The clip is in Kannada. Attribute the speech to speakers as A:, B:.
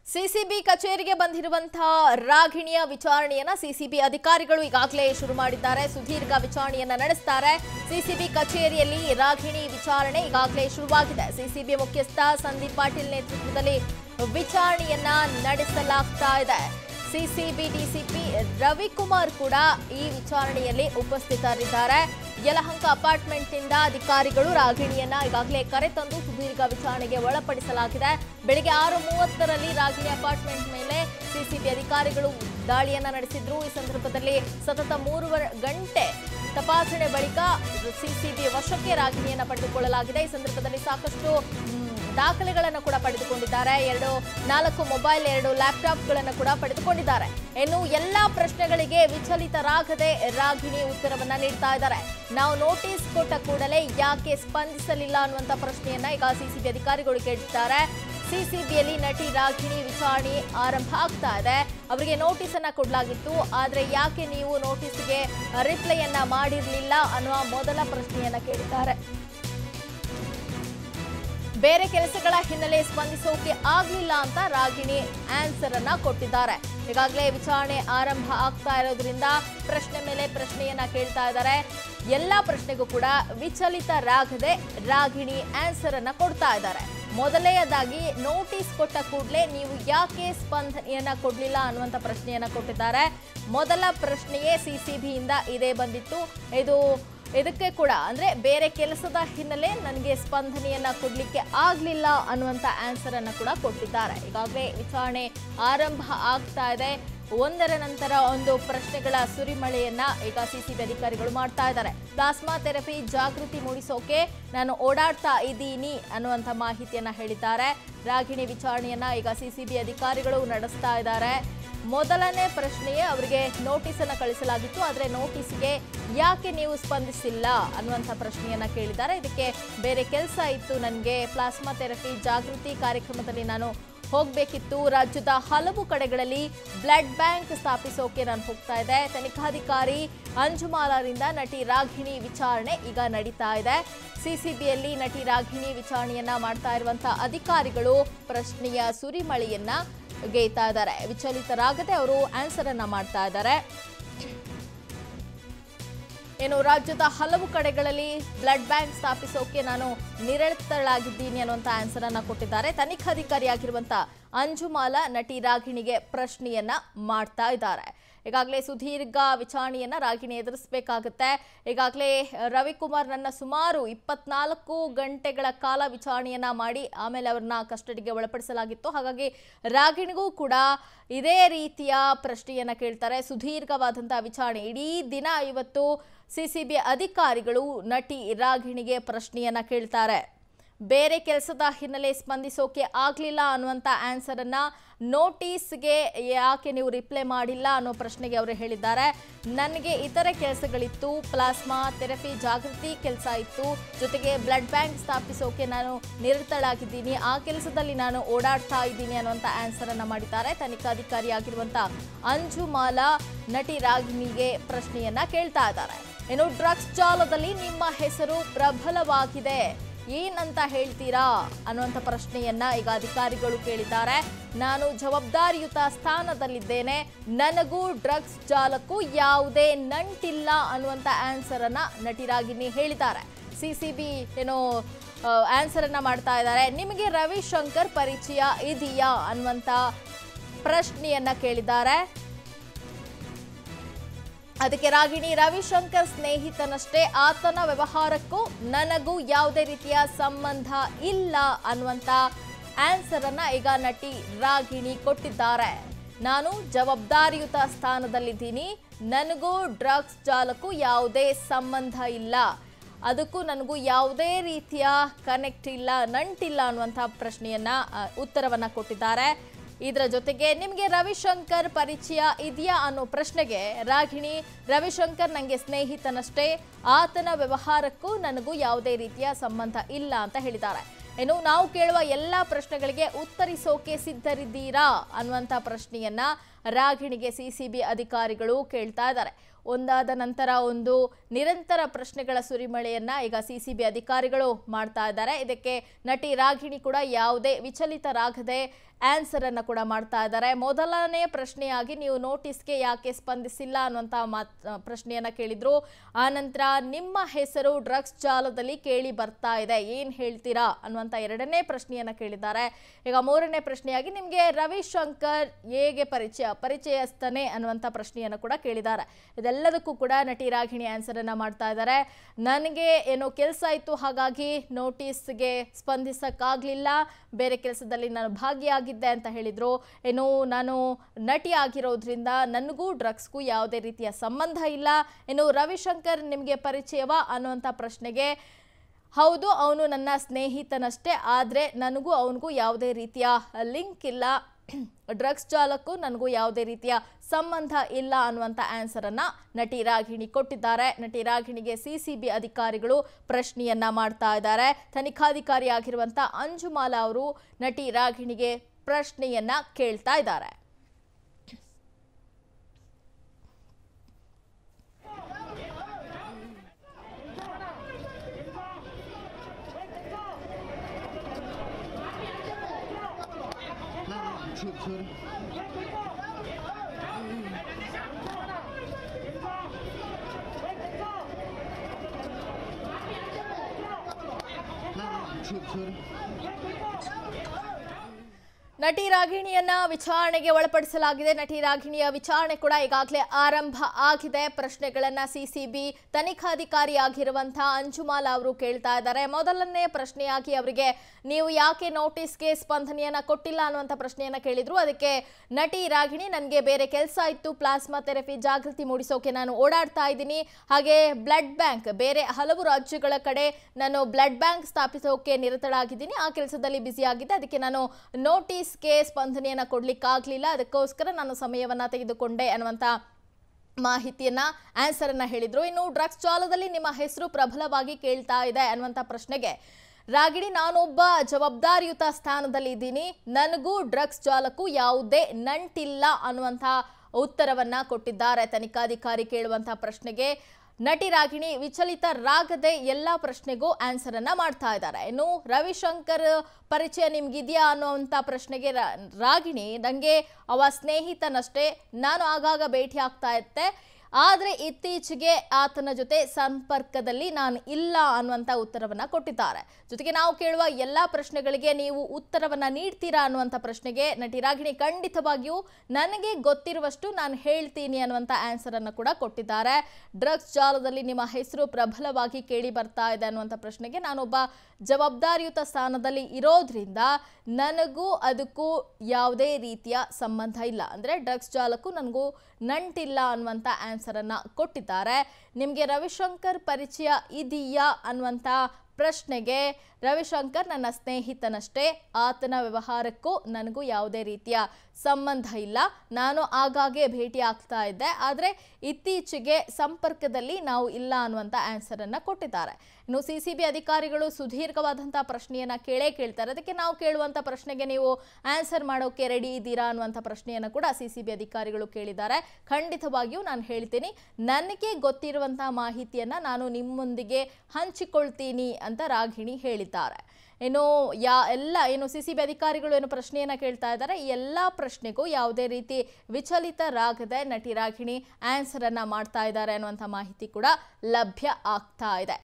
A: ಸಿಸಿಬಿ ಕಚೇರಿಗೆ ಬಂದಿರುವಂತಹ ರಾಗಿಣಿಯ ವಿಚಾರಣೆಯನ್ನ ಸಿಸಿಬಿ ಅಧಿಕಾರಿಗಳು ಈಗಾಗಲೇ ಶುರು ಮಾಡಿದ್ದಾರೆ ಸುದೀರ್ಘ ವಿಚಾರಣೆಯನ್ನ ನಡೆಸ್ತಾರೆ ಸಿಸಿಬಿ ಕಚೇರಿಯಲ್ಲಿ ರಾಗಿಣಿ ವಿಚಾರಣೆ ಈಗಾಗಲೇ ಶುರುವಾಗಿದೆ ಸಿಸಿಬಿ ಮುಖ್ಯಸ್ಥ ಸಂದೀಪ್ ಪಾಟೀಲ್ ನೇತೃತ್ವದಲ್ಲಿ ವಿಚಾರಣೆಯನ್ನ ನಡೆಸಲಾಗ್ತಾ ಇದೆ ಸಿಸಿಬಿ ಡಿಸಿಪಿ ರವಿಕುಮಾರ್ ಕೂಡ ಈ ವಿಚಾರಣೆಯಲ್ಲಿ ಉಪಸ್ಥಿತರಿದ್ದಾರೆ ಯಲಹಂಕ ಅಪಾರ್ಟ್ಮೆಂಟ್ನಿಂದ ಅಧಿಕಾರಿಗಳು ರಾಗಿಣಿಯನ್ನ ಈಗಾಗಲೇ ಕರೆತಂದು ಸುದೀರ್ಘ ವಿಚಾರಣೆಗೆ ಒಳಪಡಿಸಲಾಗಿದೆ ಬೆಳಿಗ್ಗೆ ಆರು ಮೂವತ್ತರಲ್ಲಿ ರಾಗಿಣಿ ಅಪಾರ್ಟ್ಮೆಂಟ್ ಮೇಲೆ ಸಿಸಿಬಿ ಅಧಿಕಾರಿಗಳು ದಾಳಿಯನ್ನ ನಡೆಸಿದ್ರು ಈ ಸಂದರ್ಭದಲ್ಲಿ ಸತತ ಮೂರುವರೆ ಗಂಟೆ ತಪಾಸಣೆ ಬಳಿಕ ಸಿಸಿಬಿ ವಶಕ್ಕೆ ರಾಗಿಣಿಯನ್ನ ಪಡೆದುಕೊಳ್ಳಲಾಗಿದೆ ಈ ಸಂದರ್ಭದಲ್ಲಿ ಸಾಕಷ್ಟು ಮ್, ದಾಖಲೆಗಳನ್ನು ಕೂಡ ಪಡೆದುಕೊಂಡಿದ್ದಾರೆ ಎರಡು ನಾಲ್ಕು ಮೊಬೈಲ್ ಎರಡು ಲ್ಯಾಪ್ಟಾಪ್ಗಳನ್ನು ಕೂಡ ಪಡೆದುಕೊಂಡಿದ್ದಾರೆ ಇನ್ನು ಎಲ್ಲಾ ಪ್ರಶ್ನೆಗಳಿಗೆ ವಿಚಲಿತರಾಗದೆ ರಾಗಿಣಿ ಉತ್ತರವನ್ನ ನೀಡ್ತಾ ಇದ್ದಾರೆ ನಾವು ನೋಟಿಸ್ ಕೊಟ್ಟ ಕೂಡಲೇ ಯಾಕೆ ಸ್ಪಂದಿಸಲಿಲ್ಲ ಅನ್ನುವಂತ ಪ್ರಶ್ನೆಯನ್ನ ಈಗ ಸಿಸಿಬಿ ಅಧಿಕಾರಿಗಳು ಕೇಳಿದ್ದಾರೆ ಸಿಸಿಬಿಯಲ್ಲಿ ನಟಿ ರಾಗಿಣಿ ವಿಚಾರಣೆ ಆರಂಭ ಆಗ್ತಾ ಇದೆ ಅವರಿಗೆ ನೋಟಿಸ್ ಅನ್ನ ಕೊಡಲಾಗಿತ್ತು ಆದ್ರೆ ಯಾಕೆ ನೀವು ನೋಟಿಸ್ಗೆ ರಿಪ್ಲೈಯನ್ನ ಮಾಡಿರಲಿಲ್ಲ ಅನ್ನುವ ಮೊದಲ ಪ್ರಶ್ನೆಯನ್ನ ಕೇಳಿದ್ದಾರೆ ಬೇರೆ ಕೆಲಸಗಳ ಹಿನ್ನೆಲೆ ಸ್ಪಂದಿಸೋಕೆ ಆಗ್ಲಿಲ್ಲ ಅಂತ ರಾಗಿಣಿ ಆನ್ಸರ್ ಅನ್ನ ಕೊಟ್ಟಿದ್ದಾರೆ ಈಗಾಗಲೇ ವಿಚಾರಣೆ ಆರಂಭ ಆಗ್ತಾ ಇರೋದ್ರಿಂದ ಪ್ರಶ್ನೆ ಮೇಲೆ ಪ್ರಶ್ನೆಯನ್ನ ಕೇಳ್ತಾ ಇದ್ದಾರೆ ಎಲ್ಲಾ ಪ್ರಶ್ನೆಗೂ ಕೂಡ ವಿಚಲಿತರಾಗದೆ ರಾಗಿಣಿ ಆನ್ಸರ್ ಅನ್ನ ಕೊಡ್ತಾ ಇದ್ದಾರೆ ಮೊದಲನೆಯದಾಗಿ ನೋಟಿಸ್ ಕೊಟ್ಟ ಕೂಡಲೇ ನೀವು ಯಾಕೆ ಸ್ಪಂದನೆಯನ್ನ ಕೊಡ್ಲಿಲ್ಲ ಅನ್ನುವಂಥ ಪ್ರಶ್ನೆಯನ್ನ ಕೊಟ್ಟಿದ್ದಾರೆ ಮೊದಲ ಪ್ರಶ್ನೆಯೇ ಸಿಸಿಬಿಯಿಂದ ಇದೇ ಬಂದಿತ್ತು ಇದು ಇದಕ್ಕೆ ಕೂಡ ಅಂದ್ರೆ ಬೇರೆ ಕೆಲಸದ ಹಿನ್ನೆಲೆ ನನಗೆ ಸ್ಪಂದನೆಯನ್ನ ಕೊಡ್ಲಿಕ್ಕೆ ಆಗ್ಲಿಲ್ಲ ಅನ್ನುವಂತ ಆನ್ಸರ್ ಅನ್ನ ಕೂಡ ಕೊಟ್ಟಿದ್ದಾರೆ ಈಗಾಗಲೇ ವಿಚಾರಣೆ ಆರಂಭ ಆಗ್ತಾ ಇದೆ ಒಂದರ ನಂತರ ಒಂದು ಪ್ರಶ್ನೆಗಳ ಸುರಿಮಳೆಯನ್ನ ಈಗ ಸಿಸಿಬಿ ಅಧಿಕಾರಿಗಳು ಮಾಡ್ತಾ ಇದ್ದಾರೆ ಪ್ಲಾಸ್ಮಾ ಥೆರಪಿ ಜಾಗೃತಿ ಮೂಡಿಸೋಕೆ ನಾನು ಓಡಾಡ್ತಾ ಇದ್ದೀನಿ ಅನ್ನುವಂಥ ಮಾಹಿತಿಯನ್ನ ಹೇಳಿದ್ದಾರೆ ರಾಗಿಣಿ ವಿಚಾರಣೆಯನ್ನ ಈಗ ಸಿಸಿಬಿ ಅಧಿಕಾರಿಗಳು ನಡೆಸ್ತಾ ಇದ್ದಾರೆ ಮೊದಲನೇ ಪ್ರಶ್ನೆಯೇ ಅವರಿಗೆ ನೋಟಿಸ್ ಅನ್ನ ಕಳಿಸಲಾಗಿತ್ತು ಆದರೆ ನೋಟಿಸ್ಗೆ ಯಾಕೆ ನೀವು ಸ್ಪಂದಿಸಿಲ್ಲ ಅನ್ನುವಂಥ ಪ್ರಶ್ನೆಯನ್ನ ಕೇಳಿದ್ದಾರೆ ಇದಕ್ಕೆ ಬೇರೆ ಕೆಲಸ ಇತ್ತು ನನಗೆ ಪ್ಲಾಸ್ಮಾ ಥೆರಪಿ ಜಾಗೃತಿ ಕಾರ್ಯಕ್ರಮದಲ್ಲಿ ನಾನು ಹೋಗಬೇಕಿತ್ತು ರಾಜ್ಯದ ಹಲವು ಕಡೆಗಳಲ್ಲಿ ಬ್ಲಡ್ ಬ್ಯಾಂಕ್ ಸ್ಥಾಪಿಸೋಕೆ ನಾನು ಹೋಗ್ತಾ ಇದ್ದೆ ತನಿಖಾಧಿಕಾರಿ ಅಂಜುಮಾಲಾರಿಂದ ನಟಿ ರಾಗಿಣಿ ವಿಚಾರಣೆ ಈಗ ನಡೀತಾ ಇದೆ ಸಿಸಿಬಿಯಲ್ಲಿ ನಟಿ ರಾಗಿಣಿ ವಿಚಾರಣೆಯನ್ನ ಮಾಡ್ತಾ ಇರುವಂತಹ ಅಧಿಕಾರಿಗಳು ಪ್ರಶ್ನೆಯ ಸುರಿಮಳೆಯನ್ನ ಗೇಯ್ತಾ ಇದ್ದಾರೆ ವಿಚಲಿತರಾಗದೆ ಅವರು ಆನ್ಸರ್ ಅನ್ನ ಮಾಡ್ತಾ ಇದ್ದಾರೆ ಏನು ರಾಜ್ಯದ ಹಲವು ಕಡೆಗಳಲ್ಲಿ ಬ್ಲಡ್ ಬ್ಯಾಂಕ್ ಸ್ಥಾಪಿಸೋಕೆ ನಾನು ನಿರತಳಾಗಿದ್ದೀನಿ ಅನ್ನುವಂಥ ಆನ್ಸರ್ ಅನ್ನ ಕೊಟ್ಟಿದ್ದಾರೆ ತನಿಖಾಧಿಕಾರಿಯಾಗಿರುವಂತ ಅಂಜುಮಾಲ ನಟಿ ರಾಗಿಣಿಗೆ ಪ್ರಶ್ನೆಯನ್ನ ಮಾಡ್ತಾ ಇದ್ದಾರೆ ಈಗಾಗಲೇ ಸುದೀರ್ಘ ವಿಚಾರಣೆಯನ್ನ ರಾಗಿಣಿ ಎದುರಿಸಬೇಕಾಗುತ್ತೆ ಈಗಾಗಲೇ ರವಿಕುಮಾರ್ ನನ್ನ ಸುಮಾರು ಇಪ್ಪತ್ನಾಲ್ಕು ಗಂಟೆಗಳ ಕಾಲ ವಿಚಾರಣೆಯನ್ನ ಮಾಡಿ ಆಮೇಲೆ ಅವ್ರನ್ನ ಕಸ್ಟಡಿಗೆ ಒಳಪಡಿಸಲಾಗಿತ್ತು ಹಾಗಾಗಿ ರಾಗಿಣಿಗೂ ಕೂಡ ಇದೇ ರೀತಿಯ ಪ್ರಶ್ನೆಯನ್ನ ಕೇಳ್ತಾರೆ ಸುದೀರ್ಘವಾದಂತಹ ವಿಚಾರಣೆ ಇಡೀ ದಿನ ಇವತ್ತು ಸಿಸಿಬಿ ಅಧಿಕಾರಿಗಳು ನಟಿ ರಾಗಿಣಿಗೆ ಪ್ರಶ್ನೆಯನ್ನ ಕೇಳ್ತಾರೆ ಬೇರೆ ಕೆಲಸದ ಹಿನ್ನೆಲೆ ಸ್ಪಂದಿಸೋಕೆ ಆಗಲಿಲ್ಲ ಅನ್ನುವಂಥ ಆನ್ಸರನ್ನು ನೋಟಿಸ್ಗೆ ಯಾಕೆ ನೀವು ರಿಪ್ಲೈ ಮಾಡಿಲ್ಲ ಅನ್ನೋ ಪ್ರಶ್ನೆಗೆ ಅವರು ಹೇಳಿದ್ದಾರೆ ನನಗೆ ಇತರ ಕೆಲಸಗಳಿತ್ತು ಪ್ಲಾಸ್ಮಾ ಥೆರಪಿ ಜಾಗೃತಿ ಕೆಲಸ ಇತ್ತು ಜೊತೆಗೆ ಬ್ಲಡ್ ಬ್ಯಾಂಕ್ ಸ್ಥಾಪಿಸೋಕೆ ನಾನು ನಿರತಳಾಗಿದ್ದೀನಿ ಆ ಕೆಲಸದಲ್ಲಿ ನಾನು ಓಡಾಡ್ತಾ ಇದ್ದೀನಿ ಅನ್ನುವಂಥ ಆನ್ಸರನ್ನು ಮಾಡಿದ್ದಾರೆ ತನಿಖಾಧಿಕಾರಿಯಾಗಿರುವಂಥ ಅಂಜುಮಾಲಾ ನಟಿ ರಾಗಿಣಿಗೆ ಪ್ರಶ್ನೆಯನ್ನ ಕೇಳ್ತಾ ಇದ್ದಾರೆ ಇನ್ನು ಡ್ರಗ್ಸ್ ಜಾಲದಲ್ಲಿ ನಿಮ್ಮ ಹೆಸರು ಪ್ರಬಲವಾಗಿದೆ ಏನಂತ ಹೇಳ್ತೀರಾ ಅನ್ನುವಂಥ ಪ್ರಶ್ನೆಯನ್ನ ಈಗ ಅಧಿಕಾರಿಗಳು ಕೇಳಿದ್ದಾರೆ ನಾನು ಜವಾಬ್ದಾರಿಯುತ ಸ್ಥಾನದಲ್ಲಿದ್ದೇನೆ ನನಗೂ ಡ್ರಗ್ಸ್ ಜಾಲಕ್ಕೂ ಯಾವುದೇ ನಂಟಿಲ್ಲ ಅನ್ನುವಂಥ ಆನ್ಸರ್ ಅನ್ನ ನಟಿರಾಗಿನಿ ಹೇಳಿದ್ದಾರೆ ಸಿ ಸಿ ಬಿ ಏನೋ ಆನ್ಸರ್ ಅನ್ನ ಮಾಡ್ತಾ ಇದ್ದಾರೆ ನಿಮಗೆ ರವಿಶಂಕರ್ ಪರಿಚಯ ಇದೆಯಾ ಅನ್ನುವಂಥ ಪ್ರಶ್ನೆಯನ್ನ ಕೇಳಿದ್ದಾರೆ ಅದಕ್ಕೆ ರಾಗಿಣಿ ರವಿಶಂಕರ್ ಸ್ನೇಹಿತನಷ್ಟೇ ಆತನ ವ್ಯವಹಾರಕ್ಕೂ ನನಗೂ ಯಾವುದೇ ರೀತಿಯ ಸಂಬಂಧ ಇಲ್ಲ ಅನ್ನುವಂತ ಆನ್ಸರ್ ಅನ್ನ ಈಗ ನಟಿ ರಾಗಿಣಿ ಕೊಟ್ಟಿದ್ದಾರೆ ನಾನು ಜವಾಬ್ದಾರಿಯುತ ಸ್ಥಾನದಲ್ಲಿದ್ದೀನಿ ನನಗೂ ಡ್ರಗ್ಸ್ ಜಾಲಕ್ಕೂ ಯಾವುದೇ ಸಂಬಂಧ ಇಲ್ಲ ಅದಕ್ಕೂ ನನಗೂ ಯಾವುದೇ ರೀತಿಯ ಕನೆಕ್ಟ್ ಇಲ್ಲ ನಂಟಿಲ್ಲ ಅನ್ನುವಂಥ ಪ್ರಶ್ನೆಯನ್ನ ಆ, ಉತ್ತರವನ್ನ ಕೊಟ್ಟಿದ್ದಾರೆ ಇದರ ಜೊತೆಗೆ ನಿಮಗೆ ರವಿಶಂಕರ್ ಪರಿಚಯ ಇದೆಯಾ ಅನ್ನೋ ಪ್ರಶ್ನೆಗೆ ರಾಗಿಣಿ ರವಿಶಂಕರ್ ನನಗೆ ಸ್ನೇಹಿತನಷ್ಟೇ ಆತನ ವ್ಯವಹಾರಕ್ಕೂ ನನಗೂ ಯಾವುದೇ ರೀತಿಯ ಸಂಬಂಧ ಇಲ್ಲ ಅಂತ ಹೇಳಿದ್ದಾರೆ ಇನ್ನು ನಾವು ಕೇಳುವ ಎಲ್ಲ ಪ್ರಶ್ನೆಗಳಿಗೆ ಉತ್ತರಿಸೋಕೆ ಸಿದ್ಧರಿದ್ದೀರಾ ಅನ್ನುವಂಥ ಪ್ರಶ್ನೆಯನ್ನ ರಾಗಿಣಿಗೆ ಸಿಸಿಬಿ ಅಧಿಕಾರಿಗಳು ಕೇಳ್ತಾ ಇದ್ದಾರೆ ಒಂದಾದ ನಂತರ ಒಂದು ನಿರಂತರ ಪ್ರಶ್ನೆಗಳ ಸುರಿಮಳೆಯನ್ನ ಈಗ ಸಿಸಿಬಿ ಅಧಿಕಾರಿಗಳು ಮಾಡ್ತಾ ಇದ್ದಾರೆ ಇದಕ್ಕೆ ನಟಿ ರಾಗಿಣಿ ಕೂಡ ಯಾವುದೇ ವಿಚಲಿತರಾಗದೆ ಆನ್ಸರ್ ಅನ್ನ ಕೂಡ ಮಾಡ್ತಾ ಇದ್ದಾರೆ ಮೊದಲನೇ ಪ್ರಶ್ನೆಯಾಗಿ ನೀವು ನೋಟಿಸ್ಗೆ ಯಾಕೆ ಸ್ಪಂದಿಸಿಲ್ಲ ಅನ್ನುವಂತ ಮಾತ್ ಪ್ರಶ್ನೆಯನ್ನ ಕೇಳಿದ್ರು ಆನಂತರ ನಿಮ್ಮ ಹೆಸರು ಡ್ರಗ್ಸ್ ಜಾಲದಲ್ಲಿ ಕೇಳಿ ಬರ್ತಾ ಇದೆ ಏನ್ ಹೇಳ್ತೀರಾ ಅನ್ನುವಂತ ಎರಡನೇ ಪ್ರಶ್ನೆಯನ್ನ ಕೇಳಿದ್ದಾರೆ ಈಗ ಮೂರನೇ ಪ್ರಶ್ನೆಯಾಗಿ ನಿಮ್ಗೆ ರವಿಶಂಕರ್ ಹೇಗೆ ಪರಿಚಯ ಪರಿಚಯಸ್ಥನೆ ಅನ್ನುವಂತ ಪ್ರಶ್ನೆಯನ್ನ ಕೂಡ ಕೇಳಿದ್ದಾರೆ ಇದೆಲ್ಲದಕ್ಕೂ ಕೂಡ ನಟಿ ರಾಗಿಣಿ ಆನ್ಸರ್ ಅನ್ನ ಮಾಡ್ತಾ ಇದ್ದಾರೆ ನನಗೆ ಏನೋ ಕೆಲಸ ಇತ್ತು ಹಾಗಾಗಿ ನೋಟಿಸ್ಗೆ ಸ್ಪಂದಿಸಕ್ಕಾಗ್ಲಿಲ್ಲ ಬೇರೆ ಕೆಲಸದಲ್ಲಿ ನಾನು ಭಾಗಿಯಾಗಿದ್ದೆ ಅಂತ ಹೇಳಿದ್ರು ಏನು ನಾನು ನಟಿ ಆಗಿರೋದ್ರಿಂದ ನನಗೂ ಡ್ರಗ್ಸ್ಗೂ ಯಾವುದೇ ರೀತಿಯ ಸಂಬಂಧ ಇಲ್ಲ ಇನ್ನು ರವಿಶಂಕರ್ ನಿಮಗೆ ಪರಿಚಯವಾ ಅನ್ನುವಂಥ ಪ್ರಶ್ನೆಗೆ ಹೌದು ಅವನು ನನ್ನ ಸ್ನೇಹಿತನಷ್ಟೇ ಆದರೆ ನನಗೂ ಅವನಿಗೂ ಯಾವುದೇ ರೀತಿಯ ಲಿಂಕ್ ಇಲ್ಲ ಡ್ರಗ್ಸ್ ಚಾಲಕ್ಕೂ ನನಗೂ ಯಾವುದೇ ರೀತಿಯ ಸಂಬಂಧ ಇಲ್ಲ ಅನ್ನುವಂಥ ಆನ್ಸರನ್ನ ನಟಿ ರಾಗಿಣಿ ಕೊಟ್ಟಿದ್ದಾರೆ ನಟಿ ರಾಗಿಣಿಗೆ ಸಿ ಸಿ ಬಿ ಅಧಿಕಾರಿಗಳು ಪ್ರಶ್ನೆಯನ್ನ ಮಾಡ್ತಾ ಇದ್ದಾರೆ ತನಿಖಾಧಿಕಾರಿ ಆಗಿರುವಂಥ ಅಂಜುಮಾಲಾ ಅವರು ನಟಿ ರಾಗಿಣಿಗೆ ಪ್ರಶ್ನೆಯನ್ನ ಕೇಳ್ತಾ ಇದ್ದಾರೆ
B: छुप छुर छुप छुर
A: ನಟಿ ರಾಗಿಣಿಯನ್ನ ವಿಚಾರಣೆಗೆ ಒಳಪಡಿಸಲಾಗಿದೆ ನಟಿ ರಾಗಿಣಿಯ ವಿಚಾರಣೆ ಕೂಡ ಈಗಾಗಲೇ ಆರಂಭ ಆಗಿದೆ ಪ್ರಶ್ನೆಗಳನ್ನ ಸಿಸಿಬಿ ತನಿಖಾಧಿಕಾರಿ ಆಗಿರುವಂತಹ ಅಂಜುಮಾಲಾ ಅವರು ಕೇಳ್ತಾ ಇದ್ದಾರೆ ಮೊದಲನೇ ಪ್ರಶ್ನೆಯಾಗಿ ಅವರಿಗೆ ನೀವು ಯಾಕೆ ನೋಟಿಸ್ಗೆ ಸ್ಪಂದನೆಯನ್ನ ಕೊಟ್ಟಿಲ್ಲ ಅನ್ನುವಂಥ ಪ್ರಶ್ನೆಯನ್ನ ಕೇಳಿದ್ರು ಅದಕ್ಕೆ ನಟಿ ರಾಗಿಣಿ ನನಗೆ ಬೇರೆ ಕೆಲಸ ಇತ್ತು ಪ್ಲಾಸ್ಮಾ ಥೆರಪಿ ಜಾಗೃತಿ ಮೂಡಿಸೋಕೆ ನಾನು ಓಡಾಡ್ತಾ ಇದ್ದೀನಿ ಹಾಗೆ ಬ್ಲಡ್ ಬ್ಯಾಂಕ್ ಬೇರೆ ಹಲವು ರಾಜ್ಯಗಳ ಕಡೆ ನಾನು ಬ್ಲಡ್ ಬ್ಯಾಂಕ್ ಸ್ಥಾಪಿಸೋಕೆ ನಿರತಳಾಗಿದ್ದೀನಿ ಆ ಕೆಲಸದಲ್ಲಿ ಬ್ಯುಸಿ ಆಗಿದ್ದೆ ಅದಕ್ಕೆ ನಾನು ನೋಟಿಸ್ಗೆ ಸ್ಪಂದನೆಯನ್ನ ಕೊಡ್ಲಿಕ್ಕಾಗ್ಲಿಲ್ಲ ಅದಕ್ಕೋಸ್ಕರ ನಾನು ಸಮಯವನ್ನ ತೆಗೆದುಕೊಂಡೆ ಅನ್ನುವಂಥ ಮಾಹಿತಿಯನ್ನ ಆನ್ಸರ್ ಅನ್ನ ಹೇಳಿದ್ರು ಇನ್ನು ಡ್ರಗ್ಸ್ ಜಾಲದಲ್ಲಿ ನಿಮ್ಮ ಹೆಸರು ಪ್ರಬಲವಾಗಿ ಕೇಳ್ತಾ ಇದೆ ಅನ್ನುವಂಥ ಪ್ರಶ್ನೆಗೆ ರಾಗಿಣಿ ನಾನೊಬ್ಬ ಜವಾಬ್ದಾರಿಯುತ ಸ್ಥಾನದಲ್ಲಿ ಇದ್ದೀನಿ ನನಗೂ ಡ್ರಗ್ಸ್ ಜಾಲಕ್ಕೂ ಯಾವುದೇ ನಂಟಿಲ್ಲ ಅನ್ನುವಂಥ ಉತ್ತರವನ್ನ ಕೊಟ್ಟಿದ್ದಾರೆ ತನಿಖಾಧಿಕಾರಿ ಕೇಳುವಂಥ ಪ್ರಶ್ನೆಗೆ ನಟಿ ರಾಗಿಣಿ ವಿಚಲಿತರಾಗದೆ ಎಲ್ಲ ಪ್ರಶ್ನೆಗೂ ಆನ್ಸರ್ ಅನ್ನ ಮಾಡ್ತಾ ಇದ್ದಾರೆ ಇನ್ನು ರವಿಶಂಕರ್ ಪರಿಚಯ ನಿಮ್ಗಿದೆಯಾ ಅನ್ನುವಂಥ ಪ್ರಶ್ನೆಗೆ ರಾ- ರಾಗಿಣಿ ನನಗೆ ಅವ ಸ್ನೇಹಿತನಷ್ಟೇ ನಾನು ಆಗಾಗ ಭೇಟಿ ಆಗ್ತಾ ಇದ್ದೆ ಆದರೆ ಇತ್ತೀಚೆಗೆ ಆತನ ಜೊತೆ ಸಂಪರ್ಕದಲ್ಲಿ ನಾನು ಇಲ್ಲ ಅನ್ನುವಂಥ ಉತ್ತರವನ್ನ ಕೊಟ್ಟಿದ್ದಾರೆ ಜೊತೆಗೆ ನಾವು ಕೇಳುವ ಎಲ್ಲ ಪ್ರಶ್ನೆಗಳಿಗೆ ನೀವು ಉತ್ತರವನ್ನ ನೀಡ್ತೀರಾ ಅನ್ನುವಂಥ ಪ್ರಶ್ನೆಗೆ ನಟಿ ರಾಗಿಣಿ ಖಂಡಿತವಾಗಿಯೂ ನನಗೆ ಗೊತ್ತಿರುವಷ್ಟು ನಾನು ಹೇಳ್ತೀನಿ ಅನ್ನುವಂಥ ಆನ್ಸರ್ ಅನ್ನು ಕೂಡ ಕೊಟ್ಟಿದ್ದಾರೆ ಡ್ರಗ್ಸ್ ಜಾಲದಲ್ಲಿ ನಿಮ್ಮ ಹೆಸರು ಪ್ರಬಲವಾಗಿ ಕೇಳಿ ಬರ್ತಾ ಇದೆ ಅನ್ನುವಂಥ ಪ್ರಶ್ನೆಗೆ ನಾನೊಬ್ಬ ಜವಾಬ್ದಾರಿಯುತ ಸ್ಥಾನದಲ್ಲಿ ಇರೋದ್ರಿಂದ ನನಗೂ ಅದಕ್ಕೂ ಯಾವುದೇ ರೀತಿಯ ಸಂಬಂಧ ಇಲ್ಲ ಅಂದರೆ ಡ್ರಗ್ಸ್ ಜಾಲಕ್ಕೂ ನನಗೂ ನಂಟಿಲ್ಲ ಅನ್ನುವಂಥ ಆನ್ಸರನ್ನು ಕೊಟ್ಟಿದ್ದಾರೆ ನಿಮಗೆ ರವಿಶಂಕರ್ ಪರಿಚಯ ಇದೆಯಾ ಅನ್ನುವಂಥ ಪ್ರಶ್ನೆಗೆ ರವಿಶಂಕರ್ ನನ್ನ ಸ್ನೇಹಿತನಷ್ಟೇ ಆತನ ವ್ಯವಹಾರಕ್ಕೂ ನನಗೂ ಯಾವುದೇ ರೀತಿಯ ಸಂಬಂಧ ಇಲ್ಲ ನಾನು ಆಗಾಗ್ಗೆ ಭೇಟಿ ಆಗ್ತಾ ಇದ್ದೆ ಆದರೆ ಇತ್ತೀಚೆಗೆ ಸಂಪರ್ಕದಲ್ಲಿ ನಾವು ಇಲ್ಲ ಅನ್ನುವಂಥ ಆನ್ಸರನ್ನು ಕೊಟ್ಟಿದ್ದಾರೆ ಇನ್ನು ಸಿ ಸಿ ಬಿ ಅಧಿಕಾರಿಗಳು ಸುದೀರ್ಘವಾದಂಥ ಪ್ರಶ್ನೆಯನ್ನು ಕೇಳೇ ಕೇಳ್ತಾರೆ ಅದಕ್ಕೆ ನಾವು ಕೇಳುವಂಥ ಪ್ರಶ್ನೆಗೆ ನೀವು ಆನ್ಸರ್ ಮಾಡೋಕೆ ರೆಡಿ ಇದ್ದೀರಾ ಅನ್ನುವಂಥ ಪ್ರಶ್ನೆಯನ್ನು ಕೂಡ ಸಿ ಸಿ ಬಿ ಅಧಿಕಾರಿಗಳು ಕೇಳಿದ್ದಾರೆ ಖಂಡಿತವಾಗಿಯೂ ನಾನು ಹೇಳ್ತೀನಿ ನನಗೆ ಗೊತ್ತಿರುವಂಥ ಮಾಹಿತಿಯನ್ನು ನಾನು ನಿಮ್ಮೊಂದಿಗೆ ಹಂಚಿಕೊಳ್ತೀನಿ ಅಂತ ರಾಗಿಣಿ ಹೇಳಿದ್ದಾರೆ ಏನು ಯಾ ಎಲ್ಲ ಏನು ಸಿ ಸಿ ಬಿ ಅಧಿಕಾರಿಗಳು ಏನು ಪ್ರಶ್ನೆಯನ್ನು ಕೇಳ್ತಾ ಇದ್ದಾರೆ ಈ ಎಲ್ಲ ಪ್ರಶ್ನೆಗೂ ಯಾವುದೇ ರೀತಿ ವಿಚಲಿತರಾಗದೆ ನಟಿ ರಾಗಿಣಿ ಆನ್ಸರನ್ನು ಮಾಡ್ತಾ ಇದ್ದಾರೆ ಅನ್ನುವಂಥ ಮಾಹಿತಿ ಕೂಡ ಲಭ್ಯ ಆಗ್ತಾ ಇದೆ